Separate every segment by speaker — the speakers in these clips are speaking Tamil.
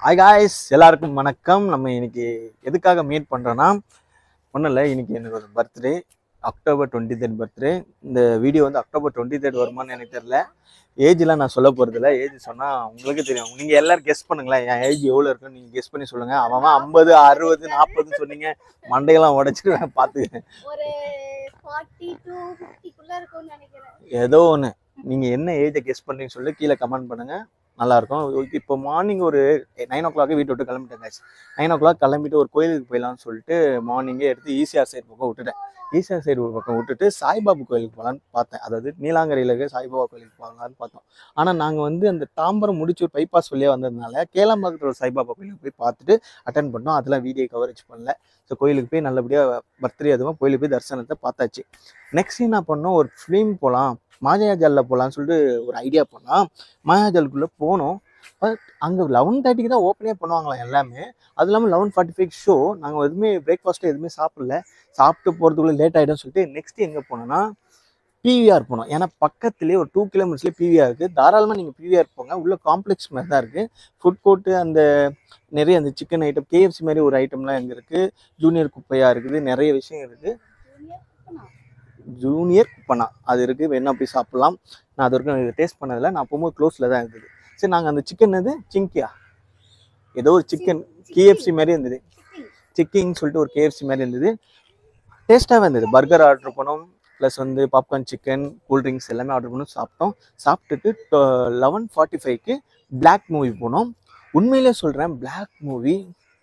Speaker 1: ஹாய் காய்ஸ் எல்லாருக்கும் வணக்கம் நம்ம இன்னைக்கு எதுக்காக மீட் பண்ணுறோன்னா ஒன்றும் இல்லை இன்னைக்கு எனக்கு ஒரு birthday October twenty third birthday இந்த வீடியோ வந்து அக்டோபர் டுவெண்ட்டி தேர்ட் வருமான்னு எனக்கு தெரியல ஏஜ்லாம் நான் சொல்ல போகிறதில்ல ஏஜ் சொன்னால் உங்களுக்கு தெரியும் நீங்கள் எல்லாரும் கெஸ் பண்ணுங்களேன் என் ஏஜ் எவ்வளோ இருக்குன்னு நீங்கள் கெஸ் பண்ணி சொல்லுங்கள் அவன் ஐம்பது அறுபது நாற்பதுன்னு சொன்னீங்க மண்டையெல்லாம் உடச்சிட்டு பார்த்துக்கிறேன்
Speaker 2: ஒரு ஃபார்ட்டி டு ஃபிஃப்டிக்குள்ள இருக்கும்னு நினைக்கிறேன்
Speaker 1: ஏதோ ஒன்று நீங்கள் என்ன ஏஜை கெஸ் பண்ணுறீங்கன்னு சொல்லி கீழே கமெண்ட் பண்ணுங்கள் நல்லாயிருக்கும் இப்போ மார்னிங் ஒரு நைன் ஓ கிளாக்கு வீட்டை விட்டு கிளம்பிட்டேன் guys நைன் ஓ கிளாக் கிளம்பிட்டு ஒரு கோயிலுக்கு போயிடலாம்னு சொல்லிட்டு மார்னிங்கே எடுத்து ஈசிஆர் சைடு பக்கம் விட்டுட்டேன் ஈசிஆர் சைடு பக்கம் விட்டுட்டு சாய்பாபா கோயிலுக்கு போகலான்னு பார்த்தேன் அதாவது நீலாங்கரையில் இருக்க சாய்பாபா கோயிலுக்கு போகலான்னு பார்த்தோம் ஆனால் நாங்கள் வந்து அந்த தாம்பரம் முடிச்சு ஒரு பைபாஸ் வழியாக வந்ததுனால கேளம்பாக்கத்தில் ஒரு சாய்பாபா கோயிலுக்கு போய் பார்த்துட்டு அட்டன் பண்ணோம் அதெல்லாம் வீடியோ கவரேஜ் பண்ணல ஸோ கோயிலுக்கு போய் நல்லபடியாக பர்த்டே அதுவும் கோயிலுக்கு போய் தரிசனத்தை பார்த்தாச்சு நெக்ஸ்ட் என்ன பண்ணோம் ஒரு ஃபிலிம் போகலாம் மாயாஜாலில் போகலான்னு சொல்லிட்டு ஒரு ஐடியா பண்ணோம் மாயாஜாலுக்குள்ளே போனோம் பட் அங்கே லெவன் தேர்ட்டிக்கு தான் ஓப்பனே பண்ணுவாங்களாம் எல்லாமே அது இல்லாமல் லெவன் ஃபார்ட்டி ஃபைவ் ஷோ நாங்கள் எதுவுமே பிரேக்ஃபாஸ்ட்டு எதுவுமே சாப்பிடல சாப்பிட்டு போகிறதுக்குள்ளே லேட் ஆகிடும் சொல்லிட்டு நெக்ஸ்ட் எங்கே போனோம்னா பிவிஆர் போனோம் ஏன்னா பக்கத்துலேயே ஒரு டூ கிலோமீட்டர்ஸ்லேயே பிவிஆர் இருக்குது தாராளமாக நீங்கள் பிவிஆர் போங்க உள்ள காம்ப்ளெக்ஸ் மாதிரி தான் இருக்குது ஃபுட் கோர்ட்டு அந்த நிறைய அந்த சிக்கன் ஐட்டம் கேஎஃப்சி மாதிரி ஒரு ஐட்டம்லாம் எங்கே இருக்குது ஜூனியர் குப்பையாக இருக்குது நிறைய விஷயம் இருக்குது ஜூனியர் குப்பனா அது இருக்குது வேணா போய் சாப்பிட்லாம் நான் அது வரைக்கும் டேஸ்ட் பண்ணதில்ல நான் போகும்போது க்ளோஸில் தான் இருந்தது சரி நாங்கள் அந்த சிக்கன் எது சிங்கியா ஏதோ ஒரு சிக்கன் கேஎஃப்சி மாதிரி இருந்தது சிக்கின்னு சொல்லிட்டு ஒரு கேஎஃப்சி மாதிரி இருந்தது டேஸ்ட்டாகவே இருந்தது பர்கர் ஆர்டர் பண்ணோம் ப்ளஸ் வந்து பாப்கார்ன் சிக்கன் கூல்ட்ரிங்க்ஸ் எல்லாமே ஆர்டர் பண்ணோம் சாப்பிட்டோம் சாப்பிட்டுட்டு லெவன் ஃபார்ட்டி ஃபைவ்க்கு பிளாக் மூவி போனோம் உண்மையிலே சொல்கிறேன் பிளாக் மூவி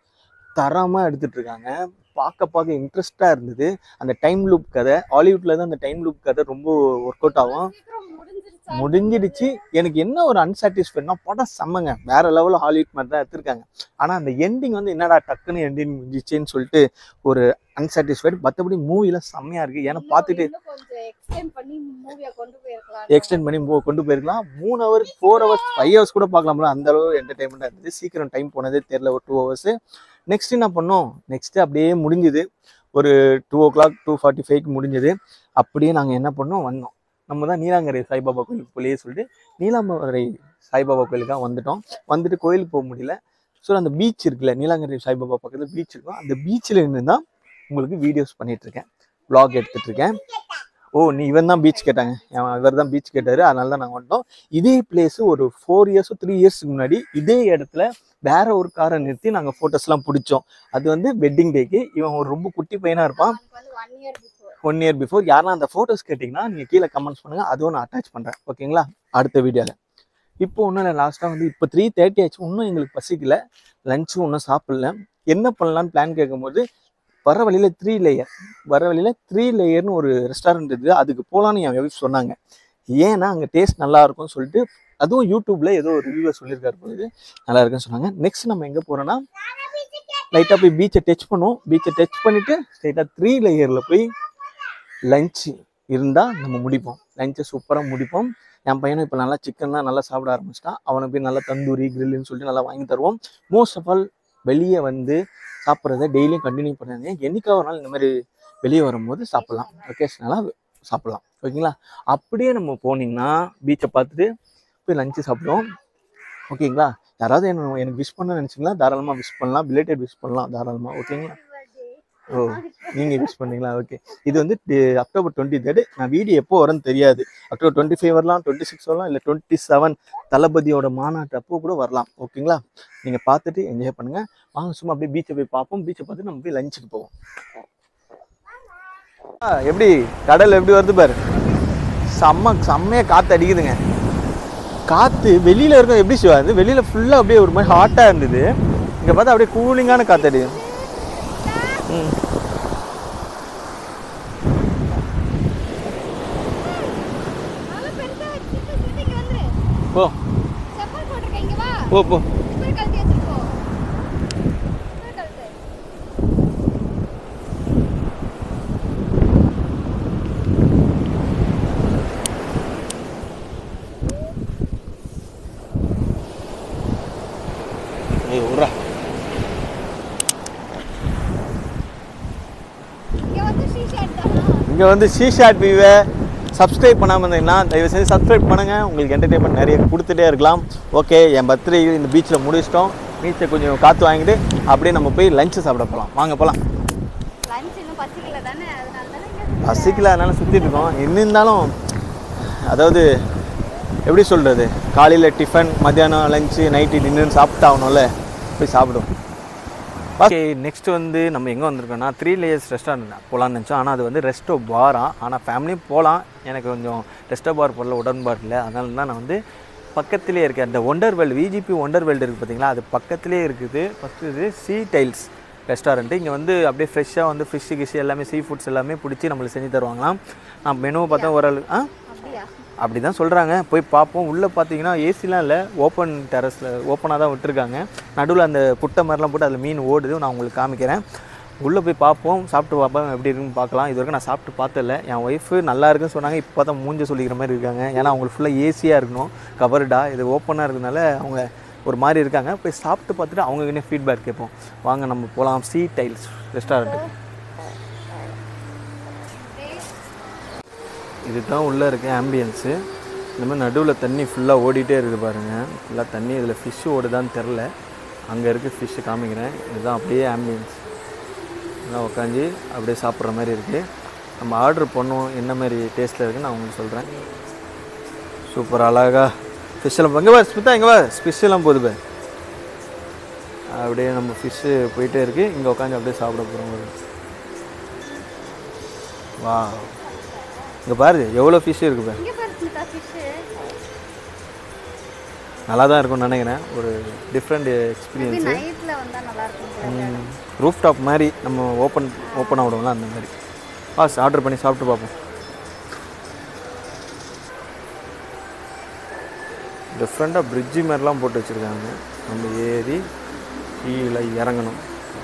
Speaker 1: தரமாக எடுத்துட்டு இருக்காங்க பார்க்க பார்க்க இன்ட்ரெஸ்டாக இருந்தது அந்த டைம் லூப் கதை ஹாலிவுட்ல தான் அந்த டைம் லூப் கதை ரொம்ப ஒர்க் அவுட் ஆகும்
Speaker 2: சீக்கிரம் முடிஞ்சிருச்சா
Speaker 1: முடிஞ்சிடுச்சு எனக்கு என்ன ஒரு அன்சாட்டிஸ்ஃபைட்னா படம் செம்மங்க வேற லெவலில் ஹாலிவுட் மாதிரி தான் எடுத்திருக்காங்க ஆனால் அந்த எண்டிங் வந்து என்னடா டக்குன்னு எண்டிங் முடிஞ்சிச்சுன்னு சொல்லிட்டு ஒரு அன்சாட்டிஸ்ஃபைடு மற்றபடி மூவிலாம் செம்மையா இருக்கு ஏன்னா
Speaker 2: இன்னும்
Speaker 1: பார்த்துட்டு
Speaker 2: இன்னும் கொஞ்சம் எக்ஸ்டெண்ட் பண்ணி மூவியை கொண்டு போயிருக்கலாம்
Speaker 1: எக்ஸ்டெண்ட் பண்ணி போ- கொண்டு போயிருக்கலாம் மூணு hour four hours five hours கூட பார்க்கலாம்ல அந்த அளவு என்டர்டைன்மெண்ட்டாக இருந்துச்சு சீக்கிரம் டைம் போனதே தெரியல ஒரு டூ ஹவர்ஸ் நெக்ஸ்ட் என்ன பண்ணோம் நெக்ஸ்ட் அப்படியே முடிஞ்சுது ஒரு two o'clock two forty ஃபைவ்க்கு முடிஞ்சது அப்படியே நாங்கள் என்ன பண்ணோம் வந்தோம் நம்ம தான் நீலாங்கரை சாய்பாபா கோயிலுக்கு போலியே சொல்லிட்டு நீலாம்பரை சாய்பாபா கோயிலுக்காக வந்துட்டோம் வந்துட்டு கோயிலுக்கு போக முடியல ஸோ அந்த பீச் இருக்குல்ல நீலாங்கரை சாய்பாபா பக்கத்தில் பீச் இருக்கும் அந்த பீச்சில் இருந்து தான் உங்களுக்கு வீடியோஸ் பண்ணிட்டு இருக்கேன் vlog எடுத்துட்டு இருக்கேன் ஓ நீ இவன் தான் பீச் கேட்டாங்க இவர் தான் பீச் கேட்டாரு அதனால தான் நாங்கள் வந்துட்டோம் இதே பிளேஸ் ஒரு ஃபோர் இயர்ஸோ த்ரீ இயர்ஸ்க்கு முன்னாடி இதே இடத்துல வேற ஒரு காரை நிறுத்தி நாங்கள் ஃபோட்டோஸ்லாம் பிடிச்சோம் அது வந்து வெட்டிங் டேக்கு இவன் ஒரு ரொம்ப குட்டி பையனாக இருப்பான்
Speaker 2: எனக்கு வந்து one year before
Speaker 1: one year before யாரெல்லாம் அந்த ஃபோட்டோஸ் கேட்டிங்கன்னா நீங்கள் கீழே கமெண்ட்ஸ் பண்ணுங்கள் அதுவும் நான் அட்டாச் பண்ணுறேன் ஓகேங்களா அடுத்த வீடியோவில் இப்போ ஒன்றும் இல்லை லாஸ்ட்டாக வந்து இப்போ த்ரீ தேர்ட்டி ஆச்சு இன்னும் எங்களுக்கு பசிக்கல லஞ்சும் ஒன்றும் சாப்பிடல என்ன பண்ணலான்னு பிளான் கேட்கும்போது வர வழியில் த்ரீ லேயர் வர வழியில் த்ரீ லேயர்னு ஒரு ரெஸ்டாரண்ட் இருக்குது அதுக்கு போகலான்னு என் ஒய்ஃப் சொன்னாங்க ஏன்னா அங்கே டேஸ்ட் நல்லா இருக்கும்னு சொல்லிட்டு அதுவும் யூடியூப்ல ஏதோ ஒரு ரிவ்யூ சொல்லியிருக்காரு பொழுது நல்லா இருக்குன்னு சொன்னாங்க நெக்ஸ்ட் நம்ம எங்கே போகிறோன்னா லைட்டாக போய் பீச்சை டச் பண்ணுவோம் பீச்சை டச் பண்ணிவிட்டு ஸ்ட்ரைட்டாக த்ரீ லேயரில் போய் லஞ்சு இருந்தால் நம்ம முடிப்போம் லஞ்சை சூப்பராக முடிப்போம் என் பையனும் இப்போ நல்லா சிக்கன்லாம் நல்லா சாப்பிட ஆரம்பிச்சிட்டான் அவனுக்கு போய் நல்லா தந்தூரி கிரில்லுன்னு சொல்லிட்டு நல்லா வாங்கி தருவோம் மோஸ்ட் ஆஃப் ஆல் வெளியே வந்து சாப்பிட்றத டெய்லியும் கண்டினியூ பண்ணாங்க என்னைக்காவது ஒரு நாள் இந்த மாதிரி வெளியே வரும்போது சாப்பிட்லாம் ஒகேஷனலாக சாப்பிட்லாம் ஓகேங்களா அப்படியே நம்ம போனீங்கன்னா பீச்சை பார்த்துட்டு போய் லஞ்சு சாப்பிடுவோம் ஓகேங்களா யாராவது என்ன எனக்கு விஷ் பண்ண நினச்சிங்களா தாராளமாக விஷ் பண்ணலாம் பிலேட்டட் விஷ் பண்ணலாம் தாராளமாக ஓகேங்களா ஓ நீங்கள் விஷ் பண்ணீங்களா ஓகே இது வந்து டி- அக்டோபர் டுவெண்ட்டி தேர்டு நான் வீடியோ எப்போ வரும்னு தெரியாது அக்டோபர் டுவெண்ட்டி ஃபைவ் வரலாம் டுவெண்ட்டி சிக்ஸ் வரலாம் இல்லை டுவெண்ட்டி செவன் தளபதியோட மாநாட்டு அப்போ கூட வரலாம் ஓகேங்களா நீங்கள் பார்த்துட்டு என்ஜாய் பண்ணுங்கள் வாங்க சும்மா அப்படியே பீச்சை போய் பார்ப்போம் பீச்சை பார்த்து நம்ம போய் லஞ்சுக்கு போவோம் ஆ, எப்படி கடல் எப்படி வருது பாரு செம்ம செம்மையாக காற்று அடிக்குதுங்க காற்று வெளியில் இருக்கும் எப்படி சிவா இது வெளியில் ஃபுல்லாக அப்படியே ஒரு மாதிரி ஹாட்டாக இருந்தது இங்கே பார்த்தா அப்படியே கூலிங்கான காற்று அடிக்குது ம்
Speaker 2: நல்லா பெருசா வச்சுட்டு சுத்தி இங்க வந்துரு
Speaker 1: போ
Speaker 2: செப்பல் போட்டிருக்க இங்க வா
Speaker 1: போ போ
Speaker 2: இப்படி கழட்டி வச்சிருக்கோ இப்படி கழட்டு
Speaker 1: ஏய் விட்றா
Speaker 2: இங்க வந்து ஷீஷா எடுத்தானா
Speaker 1: இங்கே வந்து ஷீஷாட் வியூவை சப்ஸ்கிரைப் பண்ணாமல் இருந்தீங்கன்னா தயவு செஞ்சு சப்ஸ்கிரைப் பண்ணுங்கள் உங்களுக்கு என்டர்டைன்மெண்ட் நிறைய கொடுத்துட்டே இருக்கலாம் ஓகே என் பர்த்டே இந்த பீச்சில் முடிச்சிட்டோம் நீச்சல் கொஞ்சம் காற்று வாங்கிட்டு அப்படியே நம்ம போய் லஞ்சு சாப்பிட போகலாம் வாங்க போகலாம்
Speaker 2: லஞ்ச் இன்னும் பசிக்கல தானே அதனால தானே இங்க
Speaker 1: பசிக்கல அதனால சுற்றிட்டு இருக்கோம் என்ன இருந்தாலும் அதாவது எப்படி சொல்கிறது காலையில் டிஃபன் மத்தியானம் லஞ்சு நைட்டு டின்னர் சாப்பிட்டு ஆகணும்ல போய் சாப்பிடுவோம் ஓகே நெக்ஸ்ட் வந்து நம்ம எங்கே வந்திருக்கோம்னா த்ரீ லேயர்ஸ் ரெஸ்டாரண்ட் போகலான்னு நினச்சோம் ஆனால் அது வந்து ரெஸ்டோ பாரா ஆனால் ஃபேமிலியும் போகலாம் எனக்கு கொஞ்சம் ரெஸ்டோ பார் போடல உடன்பாடு இல்லை அதனால தான் நான் வந்து பக்கத்துலேயே இருக்கேன் அந்த wonder world VGP wonder world இருக்குது பார்த்தீங்களா அது பக்கத்துலேயே இருக்குது ஃபஸ்ட்டு இது சீ டைல்ஸ் ரெஸ்டாரண்ட்டு இங்கே வந்து அப்படியே ஃப்ரெஷ்ஷாக வந்து ஃபிஷ்ஷு கிஷ் எல்லாமே சீ ஃபுட்ஸ் எல்லாமே பிடிச்சி நம்மளுக்கு செஞ்சு தருவாங்களாம் நான் மெனுவை பார்த்தா ஓரளவு ஆ
Speaker 2: அப்படியா
Speaker 1: அப்படி தான் சொல்கிறாங்க போய் பார்ப்போம் உள்ளே பார்த்தீங்கன்னா ஏசிலாம் இல்லை ஓப்பன் டெரஸில் ஓப்பனாக தான் விட்டுருக்காங்க நடுவில் அந்த புட்டை மாதிரிலாம் போட்டு அதில் மீன் ஓடுது நான் உங்களுக்கு காமிக்கிறேன் உள்ளே போய் பார்ப்போம் சாப்பிட்டு பார்ப்போம் எப்படி இருக்குன்னு பார்க்கலாம் இது வரைக்கும் நான் சாப்பிட்டு பார்த்ததில்ல என் ஒய்ஃபு நல்லா இருக்குன்னு சொன்னாங்க இப்போ தான் மூஞ்ச சொல்லிக்கிற மாதிரி இருக்காங்க ஏன்னா அவங்களுக்கு ஃபுல்லாக ஏசியாக இருக்கணும் கவர்டா இது ஓப்பனாக இருக்கனால அவங்க ஒரு மாதிரி இருக்காங்க போய் சாப்பிட்டு பார்த்துட்டு அவங்க கிட்டே ஃபீட்பேக் கேட்போம் வாங்க நம்ம போகலாம் சீ டைல்ஸ் ரெஸ்டாரண்ட்டு இதுதான் உள்ளே இருக்க ஆம்பியன்ஸு இந்த மாதிரி நடுவில் தண்ணி ஃபுல்லாக ஓடிட்டே இருக்குது பாருங்கள் ஃபுல்லாக தண்ணி இதில் ஃபிஷ்ஷு ஓடுதான்னு தெரில அங்கே இருக்குது ஃபிஷ்ஷு காமிக்கிறேன் இதுதான் அப்படியே ஆம்பியன்ஸ் எல்லாம் உட்காந்து அப்படியே சாப்பிட்ற மாதிரி இருக்குது நம்ம ஆர்டர் பண்ணுவோம் என்ன மாதிரி டேஸ்ட்டில் இருக்குன்னு நான் உங்களுக்கு சொல்கிறேன் சூப்பர் அழகா ஃபிஷ்ஷெல்லாம் இங்கே வா ஸ்மிதா இங்கே வா ஃபிஷ்ஷெல்லாம் போகுது பாரு அப்படியே நம்ம ஃபிஷ்ஷு போயிட்டே இருக்குது இங்கே உட்காந்து அப்படியே சாப்பிட போகிறோம் வா இங்கே பாரு எவ்வளோ ஃபிஷ் இருக்கு பாரு
Speaker 2: இங்க பாரு ஸ்மிதா ஃபிஷ்
Speaker 1: நல்லா தான் இருக்கும்னு நினைக்கிறேன் ஒரு டிஃப்ரெண்ட் எக்ஸ்பீரியன்ஸு
Speaker 2: நைட்ல வந்தா நல்லா இருக்கும்
Speaker 1: ரூஃப் டாப் மாதிரி நம்ம ஓப்பன் ஓப்பனாக விடுவோம்ல அந்த மாதிரி பாஸ் ஆர்டர் பண்ணி சாப்பிட்டு பார்ப்போம் டிஃப்ரெண்ட்டாக பிரிட்ஜு மாதிரிலாம் போட்டு வச்சுருக்காங்க நம்ம ஏறி கீழே இறங்கணும்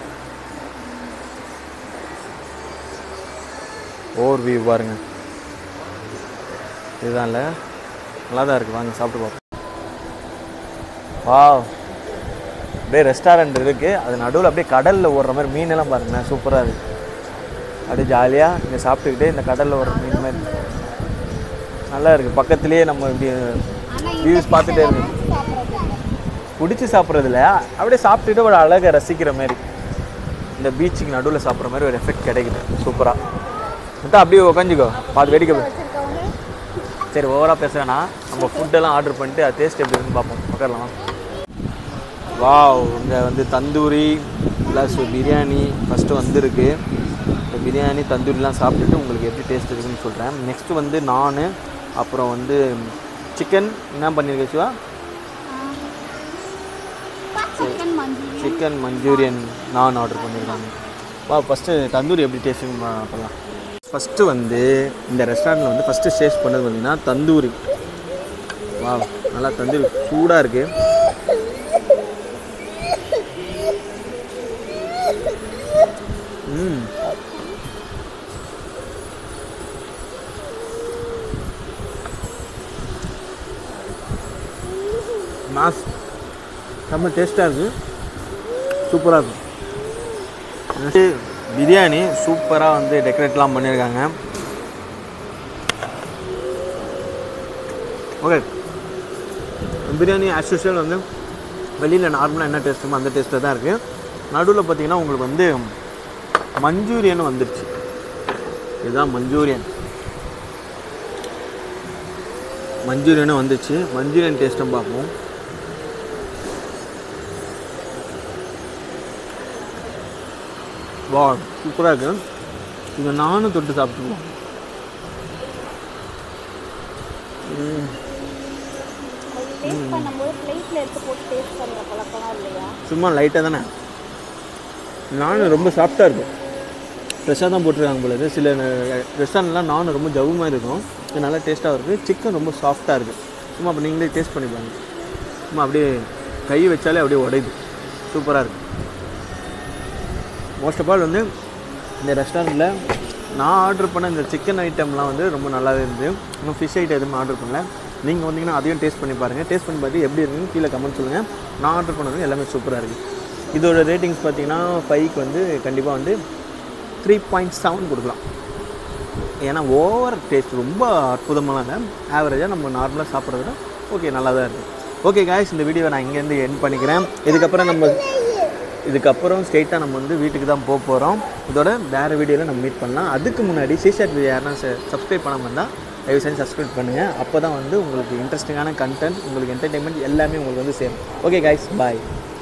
Speaker 1: ஓவர் வியூ பாருங்க இதுதான்ல நல்லா தான் இருக்குது வாங்க சாப்பிட்டு பார்ப்போம் வாவ் அப்படியே ரெஸ்டாரண்ட் இருக்குது அது நடுவில் அப்படியே கடலில் ஓடுற மாதிரி மீனெல்லாம் பாருங்களேன் சூப்பராக இருக்குது அப்படியே ஜாலியாக இங்கே சாப்பிட்டுக்கிட்டே இந்த கடலில் ஓடுற மீன் மாதிரி நல்லா இருக்குது பக்கத்துலேயே நம்ம இப்படி
Speaker 2: ஆனா
Speaker 1: வியூஸ் பார்த்துட்டே இருக்கு
Speaker 2: சாப்பிடுறது
Speaker 1: பிடிச்சி சாப்பிட்றதுல அப்படியே சாப்பிட்டுட்டு ஒரு அழகை ரசிக்கிற மாதிரி இந்த பீச்சுக்கு நடுவில் சாப்பிட்ற மாதிரி ஒரு எஃபெக்ட் கிடைக்குது சூப்பராக மட்டும் அப்படியே உக்காஞ்சிக்கோ பார்த்து வேடிக்கை பாரு.
Speaker 2: வச்சிருக்கவங்க
Speaker 1: சரி ஓவராக பேச வேணாம் நம்ம ஃபுட்டெல்லாம் ஆர்டர் பண்ணிட்டு அது டேஸ்ட் எப்படி இருக்குன்னு பார்ப்போம் உட்காரலாம் வாவ் இங்கே வந்து தந்தூரி ப்ளஸ் பிரியாணி ஃபஸ்ட்டு வந்திருக்கு இந்த பிரியாணி தந்தூரிலாம் சாப்பிட்டுட்டு உங்களுக்கு எப்படி டேஸ்ட் இருக்குன்னு சொல்கிறேன் நெக்ஸ்ட்டு வந்து நான் அப்புறம் வந்து சிக்கன் என்ன பண்ணியிருக்கேன் சிவா
Speaker 2: சிக்கன் மஞ்சள்
Speaker 1: சிக்கன் மஞ்சூரியன் நான் ஆர்டர் பண்ணியிருக்காங்க வா ஃபஸ்ட்டு தந்தூரி எப்படி டேஸ்ட்டுன்னு பார்க்கலாம் ஃபஸ்ட்டு வந்து இந்த ரெஸ்டாரண்ட்டில் வந்து ஃபஸ்ட்டு டேஸ்ட் பண்ணது பார்த்தீங்கன்னா தந்தூரி வா நல்லா தந்தூரி சூடாக இருக்குது ம் மாஸ் செம்ம டேஸ்ட்டாக இருக்குது சூப்பராக இருக்கும் நெக்ஸ்ட்டு பிரியாணி சூப்பராக வந்து டெக்கரேட்லாம் பண்ணியிருக்காங்க ஓகே பிரியாணி ஆஸ் யூஷுவல் வந்து வெளியில் நார்மலாக என்ன டேஸ்ட் இருக்கோ அந்த டேஸ்ட்டில் தான் இருக்குது நடுவில் பார்த்தீங்கன்னா உங்களுக்கு வந்து மஞ்சூரியன் வந்துடுச்சு இதுதான் மஞ்சூரியன் மஞ்சூரியனும் வந்துச்சு மஞ்சூரியன் டேஸ்ட்டும் பார்ப்போம் வா சூப்பராக இருக்கு இதை நானும் தொட்டு சாப்பிட்டுருவோம்
Speaker 2: டேஸ்ட் பண்ணும்போது பிளேட்ல எடுத்து போட்டு டேஸ்ட் பண்ற பழக்கம்லாம் இல்லையா
Speaker 1: சும்மா லைட்டாக தானே நானும் ரொம்ப சாஃப்டாக இருக்கும் ஃப்ரெஷ்ஷாக தான் போட்டிருக்காங்க போல இருக்கு சில ரெஸ்டாரண்ட்லாம் நானும் ரொம்ப ஜவு மாதிரி இருக்கும் இது நல்லா டேஸ்ட்டாக இருக்குது சிக்கன் ரொம்ப சாஃப்டாக இருக்குது சும்மா அப்போ நீங்களே டேஸ்ட் பண்ணி பாருங்க சும்மா அப்படியே கை வச்சாலே அப்படியே உடையுது சூப்பராக இருக்குது மோஸ்ட் ஆஃப் ஆல் வந்து இந்த ரெஸ்டாரண்ட்டில் நான் ஆர்டர் பண்ண இந்த சிக்கன் ஐட்டம்லாம் வந்து ரொம்ப நல்லாவே இருந்து இன்னும் ஃபிஷ் ஐட்டம் எதுவும் ஆர்டர் பண்ணல நீங்கள் வந்தீங்கன்னா அதையும் டேஸ்ட் பண்ணி பாருங்கள் டேஸ்ட் பண்ணி பார்த்து எப்படி இருக்குன்னு கீழே கமெண்ட் சொல்லுங்கள் நான் ஆர்டர் பண்ணது எல்லாமே சூப்பராக இருக்குது இதோட ரேட்டிங்ஸ் பார்த்தீங்கன்னா ஃபைவ்க்கு வந்து கண்டிப்பாக வந்து த்ரீ பாயிண்ட் செவன் கொடுக்கலாம் ஏன்னா ஓவர் டேஸ்ட் ரொம்ப அற்புதமான ஆவரேஜாக நம்ம நார்மலாக சாப்பிட்றத விட ஓகே நல்லா தான் இருக்குது ஓகே காய்ஸ் இந்த வீடியோவை நான் இங்கேருந்து என் பண்ணிக்கிறேன் இதுக்கப்புறம் நம்ம இதுக்கப்புறம் ஸ்ட்ரெயிட்டாக நம்ம வந்து வீட்டுக்கு தான் போக போகிறோம் இதோட வேறு வீடியோவில் நம்ம மீட் பண்ணலாம் அதுக்கு முன்னாடி சிஷாட் வீடியோ யாருன்னா சப்ஸ்கிரைப் பண்ணாமல் இருந்தால் தயவு செஞ்சு சப்ஸ்கிரைப் பண்ணுங்கள் அப்போ தான் வந்து உங்களுக்கு இன்ட்ரெஸ்டிங்கான கண்டென்ட் உங்களுக்கு என்டர்டெயின்மெண்ட் எல்லாமே உங்களுக்கு வந்து சேரும் ஓகே காய்ஸ் பாய்